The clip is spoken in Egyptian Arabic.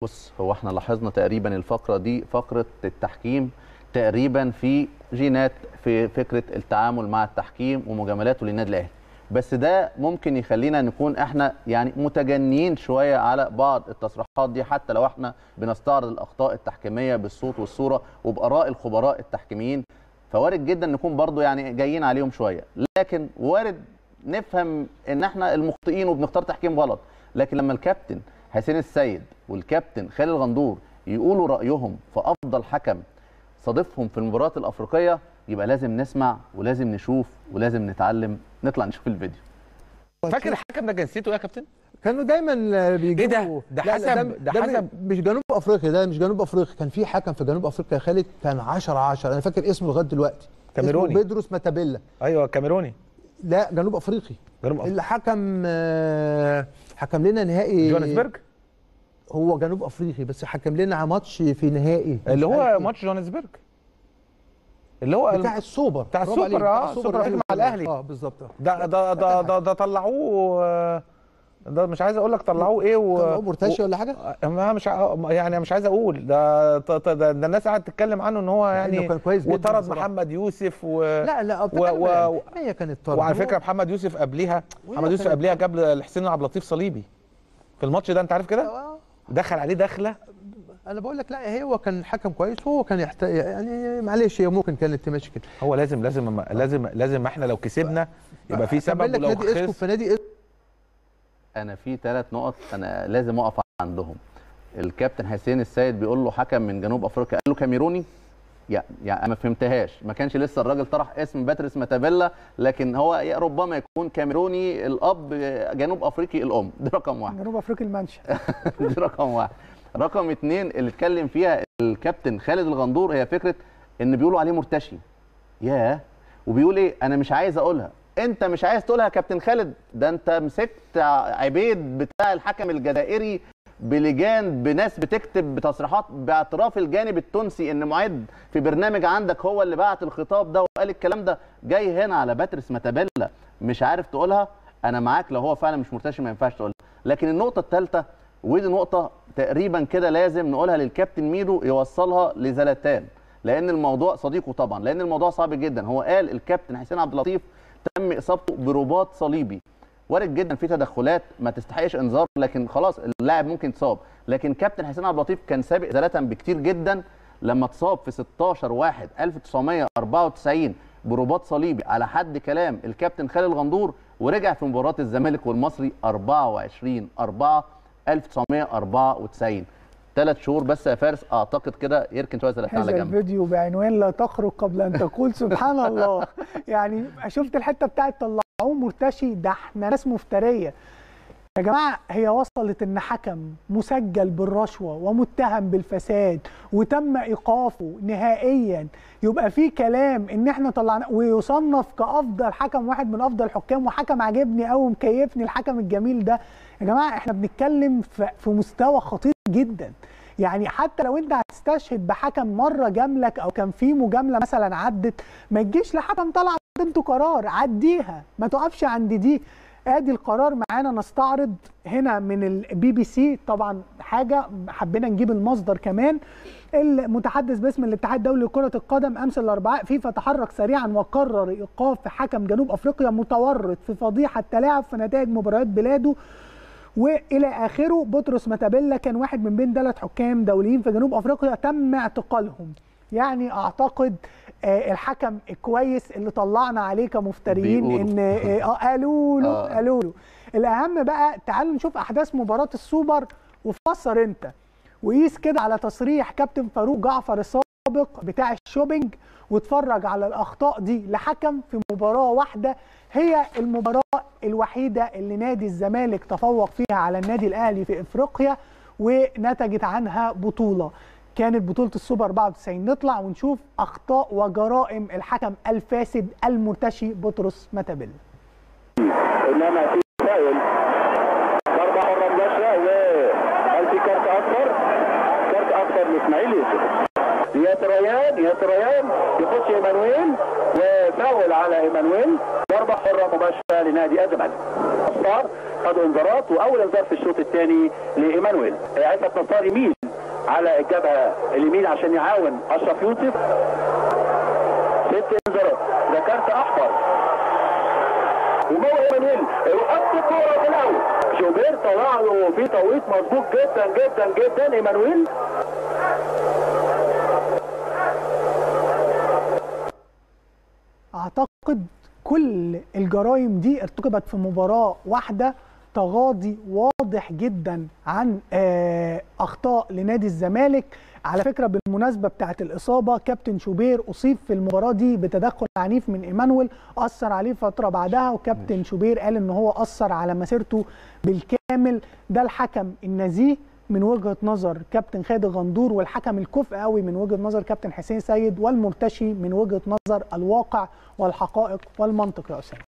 بص هو احنا لاحظنا تقريبا الفقره دي فقره التحكيم تقريبا في جينات في فكره التعامل مع التحكيم ومجاملاته للنادي الاهلي بس ده ممكن يخلينا نكون احنا يعني متجنيين شويه على بعض التصريحات دي حتى لو احنا بنستعرض الاخطاء التحكيميه بالصوت والصوره وباراء الخبراء التحكيميين فوارد جدا نكون برضو يعني جايين عليهم شويه لكن وارد نفهم ان احنا المخطئين وبنختار تحكيم غلط لكن لما الكابتن حسين السيد والكابتن خالد الغندور يقولوا رايهم في افضل حكم صادفهم في المباريات الافريقيه يبقى لازم نسمع ولازم نشوف ولازم نتعلم نطلع نشوف الفيديو فاكر الحكم ده جنسيته ايه يا كابتن؟ كانوا دايما بيجيبوا إيه ده؟ ده لا، حسب- ده حسب- مش جنوب افريقيا ده مش جنوب افريقيا كان في حكم في جنوب افريقيا يا خالد كان 10 10 انا فاكر اسمه لغايه دلوقتي كاميروني. اسمه بيدروس ماتابيلا ايوه كاميروني لا جنوب افريقي جنوب أفريقيا. اللي حكم آه، حكم لنا نهائي جوهانسبرج هو جنوب افريقي بس حكم لنا ماتش في نهائي اللي مش عارف هو إيه. ماتش جوهانسبرج اللي هو بتاع السوبر بتاع برافو السوبر، عليك، آه، بتاع السوبر الأهلي مع الأهلي. اه بالظبط ده ده ده ده, ده طلعوه آه، ده مش عايز اقول لك طلعوه ايه و طلعوه مرتشي ولا حاجه؟ و- ما مش ع- يعني مش عايز اقول ده ط- ط- ده, ده الناس قاعده تتكلم عنه ان هو يعني إنه كان كويس جداً وطرد بصراحة. محمد يوسف و لا لا و- و- هي كانت طرد وعلى هو- فكره محمد يوسف قبليها وهي محمد يوسف كانت- قبليها جاب لحسين عبد اللطيف صليبي في الماتش ده انت عارف كده آه، دخل عليه دخله انا بقول لك لا هو كان حكم كويس وهو كان يحت... يعني معلش هي ممكن كانت تمشي كده هو لازم لازم لازم لازم احنا لو كسبنا يبقى في سبب أكمل لك ولو نادي اسكو خسر في نادي اسكو انا في ثلاث نقط انا لازم اقف عندهم الكابتن حسين السيد بيقول له حكم من جنوب افريقيا قال له كاميروني يعني يعني أنا ما فهمتهاش ما كانش لسه الراجل طرح اسم باتريس ماتافيلا لكن هو يا ربما يكون كاميروني الاب جنوب افريقي الام ده رقم واحد جنوب افريقيا المنشا دي رقم واحد رقم اتنين اللي اتكلم فيها الكابتن خالد الغندور هي فكره ان بيقولوا عليه مرتشي ياه وبيقول ايه انا مش عايز اقولها انت مش عايز تقولها يا كابتن خالد ده انت مسكت عبيد بتاع الحكم الجزائري بلجان بناس بتكتب بتصريحات باعتراف الجانب التونسي ان معد في برنامج عندك هو اللي بعت الخطاب ده وقال الكلام ده جاي هنا على باتريس ماتابيلا مش عارف تقولها انا معاك لو هو فعلا مش مرتشي ما ينفعش تقولها لكن النقطه الثالثه ودي نقطه تقريبا كده لازم نقولها للكابتن ميدو يوصلها لزلاتان لان الموضوع صديقه طبعا لان الموضوع صعب جدا هو قال الكابتن حسين عبد اللطيف تم اصابته برباط صليبي وارد جدا في تدخلات ما تستحقش انذار لكن خلاص اللاعب ممكن يتصاب لكن كابتن حسين عبد اللطيف كان سابق زلاتان بكتير جدا لما اتصاب في 16 1 1994 برباط صليبي على حد كلام الكابتن خالد الغندور ورجع في مباراه الزمالك والمصري 24 4 1994 ثلاث شهور بس يا فارس اعتقد كده يركن شويه زلاتان على هذا جنب الفيديو بعنوان لا تخرج قبل ان تقول سبحان الله يعني شفت الحته بتاعت طلعوه مرتشي ده احنا ناس مفتريه يا جماعه هي وصلت ان حكم مسجل بالرشوه ومتهم بالفساد وتم ايقافه نهائيا يبقى في كلام ان احنا طلعنا ويصنف كافضل حكم واحد من افضل الحكام وحكم عاجبني قوي مكيفني الحكم الجميل ده يا جماعه احنا بنتكلم في في مستوى خطير جدا يعني حتى لو انت هتستشهد بحكم مره جاملك او كان في مجامله مثلا عدت ما تجيش لحكم طلع انتوا قرار عديها ما تقفش عند دي ادي القرار معانا نستعرض هنا من البي بي سي طبعا حاجه حبينا نجيب المصدر كمان المتحدث باسم الاتحاد الدولي لكره القدم امس الاربعاء فيفا تحرك سريعا وقرر ايقاف حكم جنوب افريقيا متورط في فضيحه تلاعب في نتائج مباريات بلاده والى اخره بطرس ماتابيلا كان واحد من بين ثلاث حكام دوليين في جنوب افريقيا تم اعتقالهم يعني اعتقد آه، الحكم الكويس اللي طلعنا عليه كمفتريين بيقولوا. ان اه آه، قالوا له آه. قالوا له الاهم بقى تعالوا نشوف احداث مباراه السوبر وفسر انت وقيس كده على تصريح كابتن فاروق جعفر السابق بتاع الشوبينج واتفرج على الاخطاء دي لحكم في مباراه واحده هي المباراه الوحيده اللي نادي الزمالك تفوق فيها على النادي الاهلي في افريقيا ونتجت عنها بطوله كانت بطوله السوبر 94 نطلع ونشوف اخطاء وجرائم الحكم الفاسد المرتشي بطرس ماتابيلا انما في فاول ضربه حره مباشره وهل في كارت اصفر؟ كارت اصفر لاسماعيل يوسف ياسر ريان ياسر ريان يخش ايمانويل وفاول على ايمانويل ضربه حره مباشره لنادي الزمالك اصفار خدوا انذارات واول انذار في الشوط الثاني لايمانويل عزت نصار يميل على الجبهه اليمين عشان يعاون اشرف يوسف ست انذارات ده كارت احمر ومو ايمانويل يحط الكوره في الاول جوبير طلع له في توقيت مظبوط جدا جدا جدا ايمانويل اعتقد كل الجرائم دي ارتكبت في مباراه واحده تغاضي واضح جدا عن آه، اخطاء لنادي الزمالك على فكره بالمناسبه بتاعه الاصابه كابتن شوبير اصيب في المباراه دي بتدخل عنيف من ايمانويل اثر عليه فتره بعدها وكابتن شوبير قال ان هو اثر على مسيرته بالكامل ده الحكم النزيه من وجهه نظر كابتن خالد غندور والحكم الكفء قوي من وجهه نظر كابتن حسين سيد والمرتشي من وجهه نظر الواقع والحقائق والمنطق يا اسامه